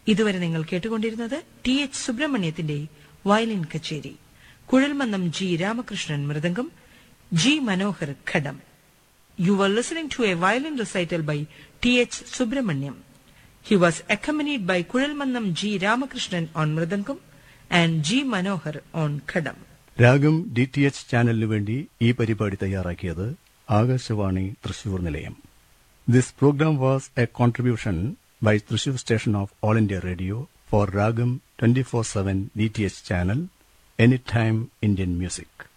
ഇതുവരെ നിങ്ങൾ കേട്ടുകൊണ്ടിരുന്നത് ടി എച്ച് സുബ്രഹ്മണ്യത്തിന്റെ വയലിൻ കച്ചേരി Kuzhalmannam G Ramakrishnan mridangam G Manohar ghatam you are listening to a violin recital by T H Subramaniam He was accompanied by Kulilmannam G. Ramakrishnan on Mridangam and G. Manohar on Khadam. Raagam D T H ചാനലിനു വേണ്ടി ഈ പരിപാടി തയ്യാറാക്കിയത് ആകാശവാണി തൃശൂർ നിലയം this program was a contribution by Thrissur station of All India Radio for Raagam twenty four seven D T H channel any time Indian music